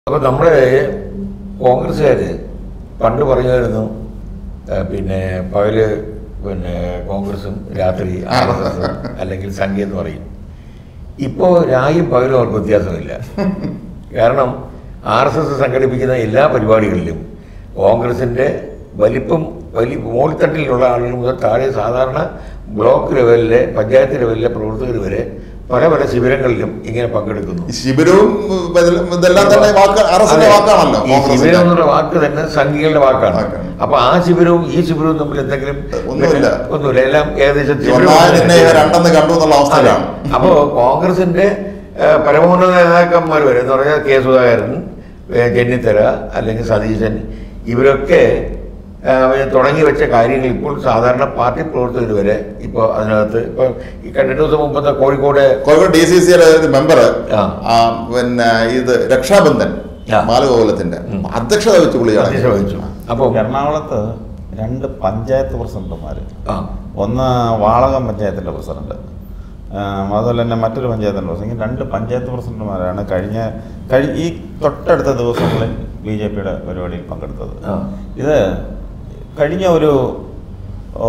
അപ്പോൾ നമ്മുടെ കോൺഗ്രസ്സുകാർ പണ്ട് പറയുമായിരുന്നു ആ, പിന്നെ പകല് പിന്നെ കോൺഗ്രസും രാത്രി ആർ എസ് എസും അല്ലെങ്കിൽ സംഖ്യ എന്ന് പറയും ഇപ്പോൾ രായും പകലും അവർക്ക് വ്യത്യാസമില്ല കാരണം ആർ എസ് എസ് സംഘടിപ്പിക്കുന്ന എല്ലാ പരിപാടികളിലും കോൺഗ്രസിൻ്റെ വലിപ്പം വലിയ മോൾത്തട്ടിലുള്ള ആളുകൾ മുതൽ താഴെ സാധാരണ ബ്ലോക്ക് ലെവലിലെ പഞ്ചായത്ത് ലെവലിലെ പ്രവർത്തകർ വരെ പല പല ശിബിരങ്ങളിലും ഇങ്ങനെ പങ്കെടുക്കുന്നു ഈ ശിബിരവും ഇതെല്ലാം ഇതെല്ലാം തന്നെ വാക്ക് അറസിന്റെ അതെ. വാക്കാണല്ലോ ഈ കോൺഗ്രസിന്റെ. ശിബിരം എന്നുള്ള വാക്ക് തന്നെ സംഘികളുടെ വാക്കാണ് വാക്കാണ്. അപ്പൊ ആ ശിബിരവും ഈ ശിബിരവും തമ്മിൽ എന്തെങ്കിലും ഒന്നുമില്ല. പിന്നെ ഒന്നുമില്ല എല്ലാം ഏകദേശം ഈ ശിബിരം ഒന്നായ പോലെ നിന്നെ ഇവ തന്നെ. രണ്ടെന്ന് കണ്ടു എന്നുള്ള അതെ. അവസ്ഥയിലാണ് അപ്പോ കോൺഗ്രസിന്റെ ആ, പരമോന്നത നേതാക്കന്മാർ വരെ എന്ന് പറഞ്ഞാൽ കെ സുധാകരൻ ഏ, ചെന്നിത്തല അല്ലെങ്കിൽ സതീശൻ ഇവരൊക്കെ ആ, തുടങ്ങി വെച്ച കാര്യങ്ങൾ ഇപ്പോൾ സാധാരണ പാർട്ടി പ്രവർത്തകർ വരെ ഇപ്പോൾ അതിനകത്ത് ഇപ്പോൾ ഈ രണ്ടു ദിവസം മുമ്പത്തെ കോഴിക്കോട് കോഴിക്കോട് ഡി സി സിയുടെ മെമ്പർ ആ. പിന്നെ ഇത് രക്ഷാബന്ധൻ ആ. ബാലഗോകുലത്തിന്റെ ഉം. അധ്യക്ഷത വെച്ച് അധ്യക്ഷ പുള്ളിയാണ് വഹിച്ചു അപ്പോൾ എറണാകുളത്ത് രണ്ട് പഞ്ചായത്ത് പ്രസിഡന്റുമാർ ആ ഒന്ന് വാളകം പഞ്ചായത്തിൻ്റെ പ്രസിഡന്റ് ആം, അതുപോലെ തന്നെ മറ്റൊരു പഞ്ചായത്തിൻ്റെ പ്രസിഡന്റ് ഇങ്ങനെ രണ്ട് പഞ്ചായത്ത് പ്രസിഡന്റുമാരാണ് കഴിഞ്ഞ കഴി ഈ തൊട്ടടുത്ത ദിവസങ്ങളിൽ ബി ജെ പിയുടെ പരിപാടിയിൽ പങ്കെടുത്തത് ആ. ഇത് കഴിഞ്ഞ ഒരു ഓ,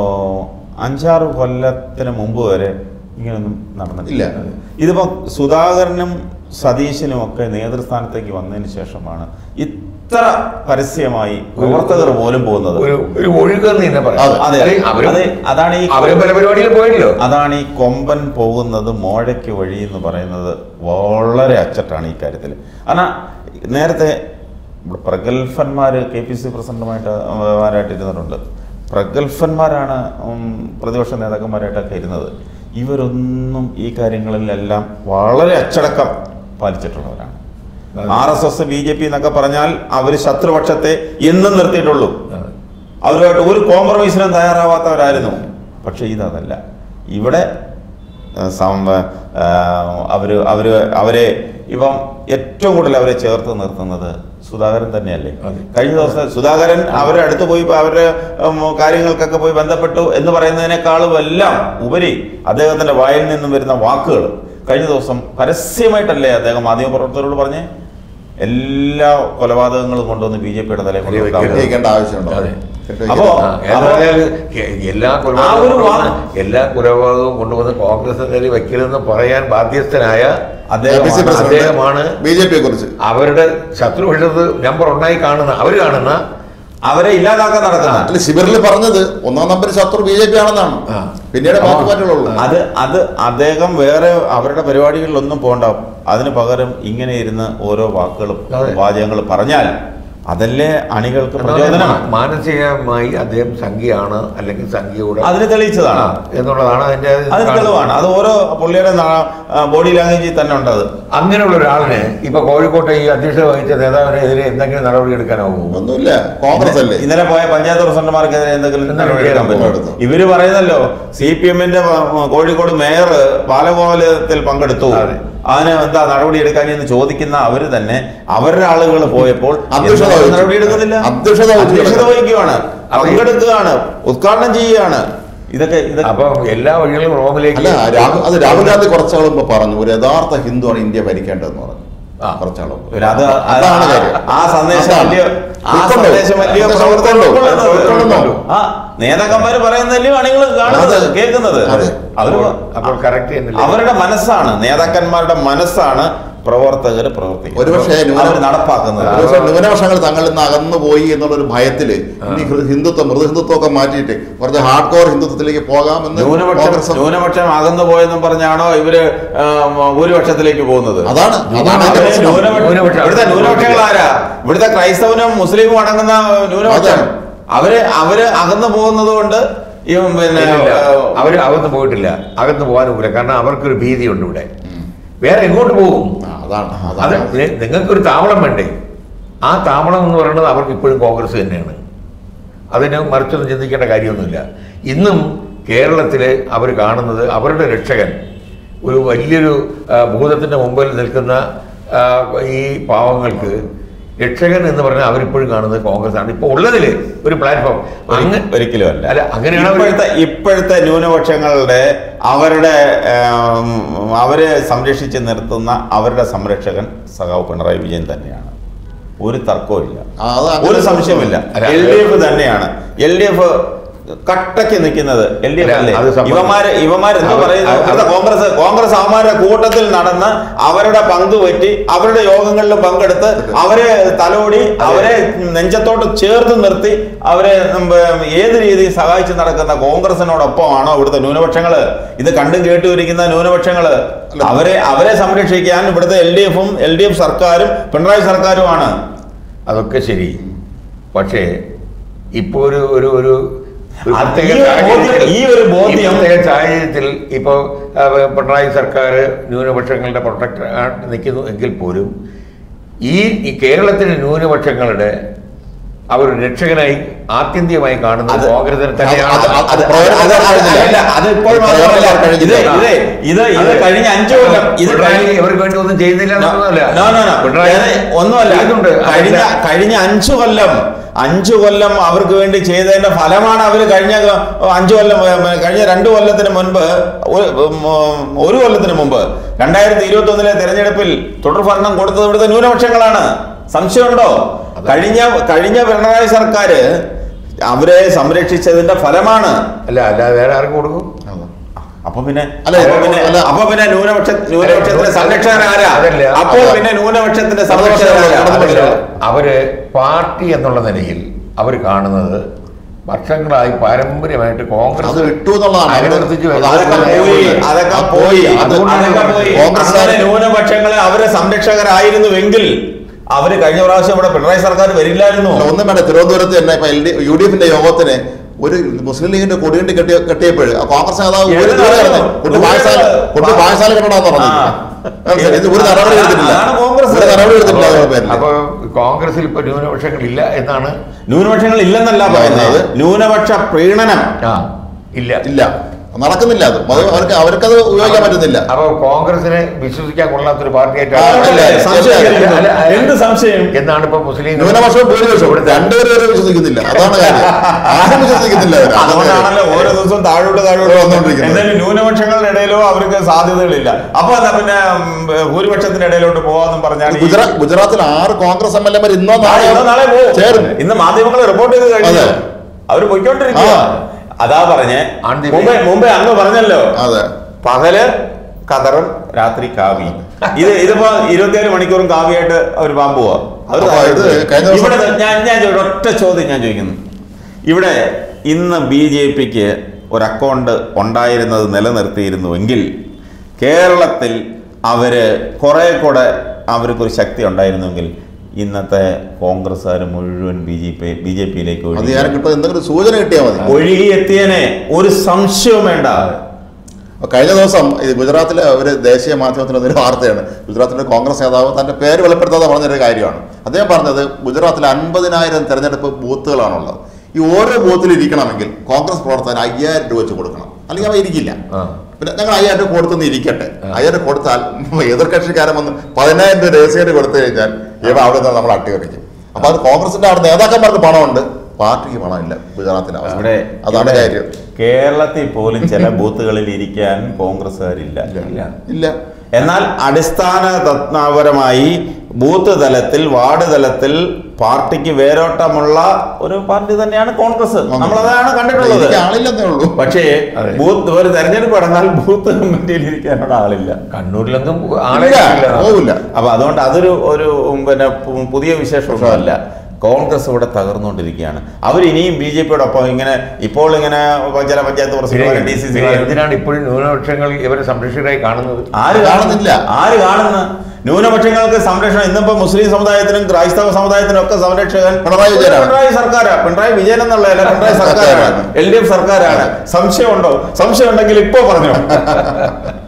അഞ്ചാറ് കൊല്ലത്തിന് മുമ്പ് വരെ ഇങ്ങനെയൊന്നും നടന്നിട്ടില്ല ഇല്ല. ഇതിപ്പോൾ സുധാകരനും സതീശനും ഒക്കെ നേതൃസ്ഥാനത്തേക്ക് വന്നതിന് ശേഷമാണ് ഇത്ര പരസ്യമായി പ്രവർത്തകർ പോലും പോകുന്നത് ഒരു ഒരു ഒഴുക്കെന്ന് തന്നെ പറയാം അതെ. അതെ അതെ, അവരും അതെ അതാണ് ഈ അവരും പല പരിപാടിയിൽ പോയല്ലോ അതാണ് ഈ കൊമ്പൻ പോകുന്നത് മോഴയ്ക്ക് വഴി എന്ന് പറയുന്നത് വളരെ അച്ചട്ടാണ് ഈ കാര്യത്തിൽ കാരണം നേരത്തെ ഇവിടെ പ്രഗത്ഭന്മാർ കെ പി സി പ്രസിഡന്റുമായിട്ട് മാരായിട്ട് ഇരുന്നിട്ടുണ്ട് പ്രഗത്ഭന്മാരാണ് ഉം, പ്രതിപക്ഷ നേതാക്കന്മാരായിട്ടൊക്കെ ഇരുന്നത് ഇവരൊന്നും ഈ കാര്യങ്ങളിലെല്ലാം വളരെ അച്ചടക്കം പാലിച്ചിട്ടുള്ളവരാണ് അതെ. R S S B J P എന്നൊക്കെ പറഞ്ഞാൽ അവർ ശത്രുപക്ഷത്തെ എന്നും നിർത്തിയിട്ടുള്ളൂ അതെ. അവരുമായിട്ട് ഒരു കോംപ്രമൈസിനും തയ്യാറാവാത്തവരായിരുന്നു പക്ഷേ ഇതതല്ല ഇവിടെ ആ, സം- ആ, അവര് അവര് അവരെ ഇപ്പം ഏറ്റവും കൂടുതൽ അവരെ ചേർത്ത് നിർത്തുന്നത് സുധാകരൻ തന്നെയല്ലേ അതെ. കഴിഞ്ഞ ദിവസം സുധാകരൻ അവരുടെ അടുത്ത് പോയി അവരുടെ ഉം, കാര്യങ്ങൾക്കൊക്കെ പോയി ബന്ധപ്പെട്ടു എന്ന് പറയുന്നതിനേക്കാളും എല്ലാം ഉപരി അദ്ദേഹത്തിന്റെ വായിൽ നിന്നും വരുന്ന വാക്കുകൾ കഴിഞ്ഞ ദിവസം പരസ്യമായിട്ടല്ലേ അദ്ദേഹം മാധ്യമപ്രവർത്തകരോട് പറഞ്ഞേ എല്ലാ കൊലപാതകങ്ങളും കൊണ്ടുവന്ന് ബി ജെ പിയുടെ തലയിൽ കൊണ്ട് വെക്കാൻ വെക്കരുത്. കെട്ടിവെക്കേണ്ട ആവശ്യമുണ്ടോ അതെ. കെട്ടിവെക്കേണ്ട- അപ്പോ ആ, എന്ന് പറഞ്ഞാൽ കെ- എല്ലാ ആ ഒരു കൊലപാതകവും വാ- എല്ലാ കൊലപാതകവും കൊണ്ടുവന്ന് കോൺഗ്രസ് വെക്കരുതെന്ന് പറയാൻ ബാധ്യസ്ഥനായ അദ്ദേഹം APC പ്രസിഡന്റ് അദ്ദേഹമാണ് ബി ജെ പിയെ കുറിച്ച് അവരുടെ ശത്രുപക്ഷത്ത് നമ്പർ ഒന്നായി കാണുന്ന അവർ കാണുന്ന അവരെ ഇല്ലാതാക്കാൻ നടക്കുന്ന അല്ല ശിബിറിൽ പറഞ്ഞത് ഒന്നാം നമ്പർ ശത്രു ബി ജെ പി ആണെന്നാണ് ആ. പിന്നീട് മാറ്റി മാറ്റുള്ളൂ അത് അത് അദ്ദേഹം വേറെ അവരുടെ പരിപാടികളിലൊന്നും പോകണ്ട അതിന് പകരം ഇങ്ങനെ ഇരുന്ന് ഓരോ വാക്കുകളും അതെ. വാചകങ്ങൾ പറഞ്ഞാൽ അതല്ലേ അണികൾക്ക് പ്രചോദനം മാനസികമായി അദ്ദേഹം സംഖ്യയാണ് അല്ലെങ്കിൽ സംഖ്യയുടെ അതിന് തെളിയിച്ചതാണ് ആ, എന്നുള്ളതാണ് അതിന്റെ അതിന് തെളിവാണ് അത് ഓരോ പുള്ളിയുടെ ബോഡി ലാംഗ്വേജിൽ തന്നെ ഉണ്ട് അത് അങ്ങനെയുള്ള ഒരാളിനെ ഇപ്പൊ കോഴിക്കോട്ടെ ഈ അധ്യക്ഷത വഹിച്ച നേതാവിനെതിരെ എന്തെങ്കിലും നടപടി എടുക്കാനാവുമോ ഒന്നുമില്ല കോൺഗ്രസ് അല്ലേ ഇന്നലെ പോയ പഞ്ചായത്ത് പ്രസിഡന്റുമാർക്കെതിരെ എന്തെങ്കിലും നടപടി എടുക്കാൻ പറ്റുമോ എടുത്തു. ഇവര് പറയുന്നല്ലോ സി പി എമ്മിന്റെ കോഴിക്കോട് മേയർ ബാലഗോപാലത്തിൽ പങ്കെടുത്തു അതെ. അതിന് എന്താ നടപടി എടുക്കാനെന്ന് ചോദിക്കുന്ന അവര് തന്നെ അവരുടെ ആളുകൾ പോയപ്പോൾ അധ്യക്ഷത എന്തുകൊണ്ട് വഹിച്ചു. നടപടി എടുക്കുന്നില്ല അധ്യക്ഷത വഹിച്ചു. അധ്യക്ഷത വഹിക്കുകയാണ് അപ്പൊ ഈ- പങ്കെടുക്കുകയാണ് ഉദ്ഘാടനം ചെയ്യുകയാണ് ഇതൊക്കെ ഇതൊക്കെ അപ്പൊ എല്ലാ വഴികളും റോമിലേക്ക് അല്ല രാഹുൽ അത് രാഹുൽ ഗാന്ധി കുറച്ചാൾ മുമ്പ് പറഞ്ഞു ഒരു യഥാർത്ഥ ഹിന്ദുവാണ് ഇന്ത്യ ഭരിക്കേണ്ടതെന്ന് പറഞ്ഞു ആ. കുറച്ചാൾ മുമ്പ് ഒരു അത് ആ- അതാണ് കാര്യം ആ സന്ദേശം അതാണ്. വലിയ ആ ഉൾക്കൊണ്ടു. സന്ദേശം വലിയ സന്ദേശം പ്രവർത്തനം ഉൾക്കൊണ്ടു. ഉൾക്കൊള്ളുന്നത്. ഉൾക്കൊള്ളുന്നു. ആ നേതാക്കന്മാര് പറയുന്നതല്ലേ അണികൾ കാണുന്നത് അതെ. കേൾക്കുന്നത് അതെ. അവര് അപ്പോൾ- അപ്പോൾ കറക്റ്റ് ചെയ്യുന്നില്ല അവരുടെ മനസ്സാണ് നേതാക്കന്മാരുടെ മനസ്സാണ് പ്രവർത്തകർ പ്രവർത്തിക്കുന്നത് ഒരുപക്ഷേ ന്യൂന- അവർ നടപ്പാക്കുന്നത് ഒരുപക്ഷേ ന്യൂനപക്ഷങ്ങൾ തങ്ങളിൽ നിന്ന് അകന്നു പോയി എന്നുള്ളൊരു ഭയത്തില് ഇനി ഹൃ- ഹിന്ദുത്വം മൃദു ഹിന്ദുത്വം ഒക്കെ മാറ്റിയിട്ട് കുറച്ച് ഹാർഡ് കോർ ഹിന്ദുത്വത്തിലേക്ക് പോകാമെന്ന് ന്യൂനപക്ഷം കോൺഗ്രസ് ന്യൂനപക്ഷം അകന്നു പോയെന്നും പറഞ്ഞാണോ ഇവര് ആ, ഭൂരിപക്ഷത്തിലേക്ക് പോകുന്നത് അതാണ് അതാണ് അതിന്റെ അവര് പ്രശ്നം. ന്യൂനപക്ഷം- ന്യൂനപക്ഷം. ഇവിടുത്തെ ന്യൂനപക്ഷങ്ങൾ ആരാ ഇവിടുത്തെ ക്രൈസ്തവനും മുസ്ലിമും അടങ്ങുന്ന ന്യൂനപക്ഷം അതാണ്. അവര് അവര് അകന്നു പോകുന്നത് കൊണ്ട് ഈ പിന്നെ ഇല്ലില്ല. ആ, അവര് അകന്ന് പോയിട്ടില്ല അകന്ന് പോകാനുമില്ല കാരണം അവർക്കൊരു ഭീതിയുണ്ട് ഇവിടെ വേറെ എങ്ങോട്ട് പോകും ആ, അതാണ് അത് അതാണ് നി- നിങ്ങൾക്കൊരു താവളം വേണ്ടേ ആ താവളം എന്ന് പറയുന്നത് അവർക്ക് ഇപ്പോഴും കോൺഗ്രസ് തന്നെയാണ് അതിന് മറിച്ചൊന്നും ചിന്തിക്കേണ്ട കാര്യമൊന്നുമില്ല ഇന്നും കേരളത്തിൽ അവർ കാണുന്നത് അവരുടെ രക്ഷകൻ ഒരു വലിയൊരു ആ, ഭൂതത്തിൻ്റെ മുമ്പിൽ നിൽക്കുന്ന ആ, ഈ പാവങ്ങൾക്ക് രക്ഷകൻ എന്ന് പറഞ്ഞാൽ അവരിപ്പോഴും കാണുന്നത് കോൺഗ്രസ് ആണ് ഇപ്പോൾ ഉള്ളതിൽ ഒരു പ്ലാറ്റ്ഫോം അങ്ങ് ഒരിക്കലും അല്ല അല്ല അങ്ങനെയാണ് അവര് ഇപ്പോഴത്തെ ഇപ്പോഴത്തെ ന്യൂനപക്ഷങ്ങളുടെ അവരുടെ ഏം, അവരെ സംരക്ഷിച്ച് നിർത്തുന്ന അവരുടെ സംരക്ഷകൻ സഖാവ് പിണറായി വിജയൻ തന്നെയാണ് ഒരു തർക്കവും ഇല്ല ആ, അത് അങ്ങനെ ഒരു സംശയമില്ല അല്ല, എൽ ഡി എഫ് തന്നെയാണ് എൽ ഡി എഫ് കട്ടയ്ക്ക് നിൽക്കുന്നത് എൽ ഡി എഫ് അല്ല, അല്ലേ അത് സംബന്ധം- ഇവന്മാര് ഇവന്മാർ എന്താ അവർ- പറയുന്നത് അവർ- ഇവിടുത്തെ കോൺഗ്രസ് കോൺഗ്രസ് അവന്മാരുടെ കൂട്ടത്തിൽ നടന്ന് അവരുടെ പങ്ക് പറ്റി അവരുടെ യോഗങ്ങളിൽ പങ്കെടുത്ത് അവരെ തലോടി അവരെ നെഞ്ചത്തോട്ട് ചേർത്ത് നിർത്തി അവരെ ഉം, ഏത് രീതിയിൽ സഹായിച്ച് നടക്കുന്ന കോൺഗ്രസിനോടൊപ്പമാണോ ഇവിടുത്തെ ന്യൂനപക്ഷങ്ങള് ഇത് കണ്ടും കേട്ടും ഇരിക്കുന്ന ന്യൂനപക്ഷങ്ങള് അവരെ അവരെ സംരക്ഷിക്കാൻ ഇവിടുത്തെ എൽ ഡി എഫും എൽ ഡി എഫ് സർക്കാരും പിണറായി സർക്കാരുമാണ് അതൊക്കെ ശരി പക്ഷേ ഇപ്പോൾ ഒരു ഒരു ഒരു ഒരു അത് പ്രത്യേക ഈ ഒരു ബോധ്യം- സാഹചര്യത്തിൽ- ഈ ഒരു ബോധ്യം- ഈ പ്രത്യേക സാഹചര്യത്തിൽ ഇപ്പോൾ പിണറായി സർക്കാർ ന്യൂനപക്ഷങ്ങളുടെ പ്രൊട്ടക്ടർ നിൽക്കുന്നു എങ്കിൽ പോലും ഈ ഈ കേരളത്തിലെ ന്യൂനപക്ഷങ്ങളുടെ അവർ രക്ഷകനായി ആത്യന്തികമായി കാണുന്നത് അത് കോൺഗ്രസിനെ അത് തന്നെയാണ് അത് അത് അത് പ്രയോജനം അത് കഴിഞ്ഞില്ല. അല്ല, അത് ഇപ്പോൾ മാത്രമല്ല. ഇത് ഇത് ഇത് ഇത് കഴിഞ്ഞ അഞ്ചു കൊല്ലം ഇത് പിണറായി കഴിഞ്ഞ ഇവർക്ക് വേണ്ടി ഒന്നും ചെയ്യുന്നില്ല എന്നൊന്നുമല്ല No, no, no. പിണറായി ഞാൻ ഒന്നുമല്ല ചെയ്യുന്നുണ്ട് കഴിഞ്ഞ അതല്ല. കഴിഞ്ഞ അഞ്ചു കൊല്ലം അഞ്ചു കൊല്ലം അവർക്ക് വേണ്ടി ചെയ്തതിന്റെ ഫലമാണ് അവർ കഴിഞ്ഞ ക- അഞ്ചു കൊല്ലം ഏ, കഴിഞ്ഞ രണ്ടു കൊല്ലത്തിന് മുൻപ് ഒരു ഉം, ഒരു കൊല്ലത്തിന് മുമ്പ് രണ്ടായിരത്തി ഇരുപത്തി ഒന്നിലെ തെരഞ്ഞെടുപ്പിൽ തുടർ ഭരണം കൊടുത്തത് ഇവിടുത്തെ ന്യൂനപക്ഷങ്ങളാണ് സംശയമുണ്ടോ കഴിഞ്ഞ കഴിഞ്ഞ പിണറായി സർക്കാര് അവരെ സംരക്ഷിച്ചതിന്റെ ഫലമാണ് അല്ല അല്ല വേറെ ആർക്ക് കൊടുക്കും അപ്പൊ പിന്നെ അല്ല, അപ്പൊ പിന്നെ അല്ല. അപ്പൊ പിന്നെ ന്യൂനപക്ഷ ന്യൂനപക്ഷത്തിന്റെ സംരക്ഷകൻ ആരാ അതല്ല. അപ്പോൾ അല്ല. പിന്നെ ന്യൂനപക്ഷത്തിന്റെ അതല്ല. സംരക്ഷകൻ ആരാ അതല്ല. അവര് പാർട്ടി എന്നുള്ള നിലയിൽ അവർ കാണുന്നത് വർഷങ്ങളായി പാരമ്പര്യമായിട്ട് അത് കോൺഗ്രസ് വിട്ടു എന്നുള്ളതാണ് അനുവർത്തിച്ച് വരുന്ന അതൊക്കെ പോയി അതൊക്കെ പോയി അത് അതുകൊണ്ടാണ് അതൊക്കെ പോയി കോൺഗ്രസ് അങ്ങനെ ന്യൂനപക്ഷങ്ങളെ അവരെ സംരക്ഷകരായിരുന്നുവെങ്കിൽ അവര് കഴിഞ്ഞ പ്രാവശ്യം ഇവിടെ പിണറായി സർക്കാർ വരില്ലായിരുന്നു അല്ല, ഒന്നും വേണ്ട തിരുവനന്തപുരത്ത് തന്നെ ഇപ്പൊ എൽ ഡി യു ഡി എഫിന്റെ യോഗത്തിന് ഒരു മുസ്ലിം ലീഗിന്റെ കൊടികണ്ടി കെട്ടിയ കെട്ടിയപ്പോൾ ആ കോൺഗ്രസ് നേതാവ് ഒരു ഏത് ദൂരെ നടന്നു? കിടന്നു. കൊണ്ടു പായസാല കൊണ്ടു പായസാല കെട്ടണമെന്ന് പറഞ്ഞു ആ. ഇത് ഒരു നടപടി എടുത്തിട്ടില്ല അതാണ് കോൺഗ്രസ്. ഒരു നടപടി എടുത്തിട്ടില്ല അതിന്റെ പേരിൽ അപ്പൊ കോൺഗ്രസിൽ ഇപ്പൊ ന്യൂനപക്ഷങ്ങൾ ഇല്ല എന്നാണ് ന്യൂനപക്ഷങ്ങൾ ഇല്ലെന്നല്ല പറയുന്നത് ന്യൂനപക്ഷ പ്രീണനം ആ ഇല്ല ഇല്ല നടക്കുന്നില്ല അത് അത് അവർക്ക് അവർക്കത് ഉപയോഗിക്കാൻ പറ്റുന്നില്ല അപ്പൊ കോൺഗ്രസിനെ വിശ്വസിക്കാൻ കൊള്ളാത്തൊരു ആ, അല്ലേ? പാർട്ടിയായിട്ടാണ് സംശയം അല്ല, അല്ല. എന്ത് സംശയം എന്നാണ് ഇപ്പൊ മുസ്ലിം ന്യൂനപക്ഷവും ഭൂരിപക്ഷവും രണ്ടുപേരും വരെ വിശ്വസിക്കുന്നില്ല അതാണ് കാര്യം ആരും വിശ്വസിക്കുന്നില്ല അവര്. അതാണ് അതുകൊണ്ടാണല്ലോ കാര്യം. ഓരോ ദിവസവും താഴോട്ട് താഴോട്ട് വന്നുകൊണ്ടിരിക്കുന്നത്. എന്തായാലും ന്യൂനപക്ഷങ്ങളുടെ ഇടയിലോ അവർക്ക് സാധ്യതകളില്ല അപ്പൊ എന്താ പിന്നെ ഉം, ഭൂരിപക്ഷത്തിന്റെ ഇടയിലോട്ട് പോവാന്നും പറഞ്ഞാൽ ഈ- ഗുജറാ നാട്ടിൽ ആറ് കോൺഗ്രസ് എം എൽ എമാർ ഇന്നോ നാളെ ഇന്നോ നാളെ പോകും ചേരും ഇന്ന് മാധ്യമങ്ങൾ റിപ്പോർട്ട് ചെയ്ത് കഴിഞ്ഞു അതെ. അവര് പൊയ്ക്കൊണ്ടിരിക്കുക ആ. അതാ പറഞ്ഞേ ആണ്ടി മുമ്പേ മുമ്പേ അങ്ങ് പറഞ്ഞല്ലോ അതെ പകല് കതറും രാത്രി കാവി ഇത് ഇതിപ്പോ ഇരുപത്തിയേഴ് മണിക്കൂറും കാവിയായിട്ട് അവർ പാൻ പോവാ അവര് അപ്പൊ ഇത് കഴിഞ്ഞ ദിവസം- ഇവിടെ ഞാൻ ഞാൻ ചോദിക്കട്ടെ, ഒറ്റ ചോദ്യം ഞാൻ ചോദിക്കുന്നു ഇവിടെ ഇന്ന് ബി ജെ പിക്ക് ഒരു അക്കൗണ്ട് ഉണ്ടായിരുന്നത് നിലനിർത്തിയിരുന്നുവെങ്കിൽ കേരളത്തിൽ അവര് കുറെ കൂടെ അവർക്കൊരു ശക്തി ഉണ്ടായിരുന്നെങ്കിൽ ഇന്നത്തെ കോൺഗ്രസ്സുകാർ മുഴുവൻ B J P B J പിയിലേക്ക് അത് ഒഴുകി ഞാൻ കിട്ടും എന്തെങ്കിലും ഒരു സൂചന കിട്ടിയാൽ മതി ഒഴുകിയെത്തിയനെ ഒരു സംശയവും വേണ്ട അപ്പൊ കഴിഞ്ഞ ദിവസം ഈ ഗുജറാത്തിലെ ഒരു ദേശീയ മാധ്യമത്തിൽ ഒരു വാർത്തയാണ് ഗുജറാത്തിലെ കോൺഗ്രസ് നേതാവ് തന്റെ പേര് വെളിപ്പെടുത്താതെ പറഞ്ഞൊരു കാര്യമാണ് അദ്ദേഹം പറഞ്ഞത് ഗുജറാത്തിൽ അൻപതിനായിരം തെരഞ്ഞെടുപ്പ് ബൂത്തുകളാണുള്ളത് ഈ ഓരോ ബൂത്തിൽ ഇരിക്കണമെങ്കിൽ കോൺഗ്രസ് പ്രവർത്തകന് അയ്യായിരം രൂപ വെച്ച് കൊടുക്കണം അല്ലെങ്കിൽ അവ ഇരിക്കില്ല ആ. പിന്നെ ഞങ്ങൾ അയ്യായിരം രൂപ കൊടുത്തൊന്ന് ഇരിക്കട്ടെ അയ്യായിരം കൊടുത്താൽ എതിർ കക്ഷിക്കാരൻ വന്ന് പതിനായിരം രൂപ രഹസ്യമായിട്ട് കൊടുത്തു കഴിഞ്ഞാൽ ഇവ അവിടെ നിന്ന് നമ്മൾ അട്ടിയറിക്കും അപ്പൊ അത് കോൺഗ്രസിന്റെ അവിടെ നേതാക്കന്മാർക്ക് പണമുണ്ട് പാർട്ടിക്ക് പണമില്ല ഗുജറാത്തിലെ അവസ്ഥ ഇവിടെ അതാണ് ഇവിടെ കാര്യം കേരളത്തിൽ പോലും ചില ബൂത്തുകളിൽ ഇരിക്കാൻ കോൺഗ്രസ്സുകാരില്ല ഇല്ല ഇല്ല എന്നാൽ അടിസ്ഥാന തത്വപരമായി ബൂത്ത് തലത്തിൽ വാർഡ് തലത്തിൽ പാർട്ടിക്ക് വേരോട്ടമുള്ള ഒരു പാർട്ടി തന്നെയാണ് കോൺഗ്രസ് നമ്മളതാണ് കണ്ടിട്ടുള്ളത് എനിക്ക് ആളില്ലെന്നേ ഉള്ളൂ പക്ഷേ അതെ. ബൂത്ത് ഒരു തെരഞ്ഞെടുപ്പ് നടന്നാൽ ബൂത്ത് കമ്മിറ്റിയിൽ ഇരിക്കാനുള്ള ആളില്ല കണ്ണൂരിലൊന്നും ആളെ ഇല്ല, ഇല്ല. പോവില്ല അപ്പൊ അതുകൊണ്ട് അതൊരു ഒരു ഉം, പിന്നെ പു- പുതിയ വിശേഷമൊന്നുമല്ല കോൺഗ്രസ് ഇവിടെ തകർന്നുകൊണ്ടിരിക്കുകയാണ് അവർ ഇനിയും ബി ജെ പിയോടൊപ്പം ഇങ്ങനെ ഇപ്പോൾ ഇങ്ങനെ ചില പഞ്ചായത്ത് പിന്നെ പ്രസിഡന്റ് ഡി സി സി പിന്നെ എന്തിനാണ് ഇപ്പോഴും ന്യൂനപക്ഷങ്ങൾ ഇവരെ സംരക്ഷകരായി കാണുന്നത് ആര് കാണുന്നില്ല. കാണുന്നില്ല ആര് കാണുന്നു ന്യൂനപക്ഷങ്ങൾക്ക് സംരക്ഷണം ഇന്നിപ്പോ മുസ്ലിം സമുദായത്തിനും ക്രൈസ്തവ സമുദായത്തിനും ഒക്കെ സംരക്ഷകൻ പിണറായി വിജയനാണ്. പിണറായി സർക്കാരാണ് പിണറായി വിജയൻ എന്നുള്ളതല്ല പിണറായി സർക്കാരാണ് സർക്കാരാണ്. എൽ ഡി എഫ് സർക്കാരാണ് സംശയമുണ്ടോ സംശയം ഉണ്ടെങ്കിൽ ഇപ്പോ പറഞ്ഞു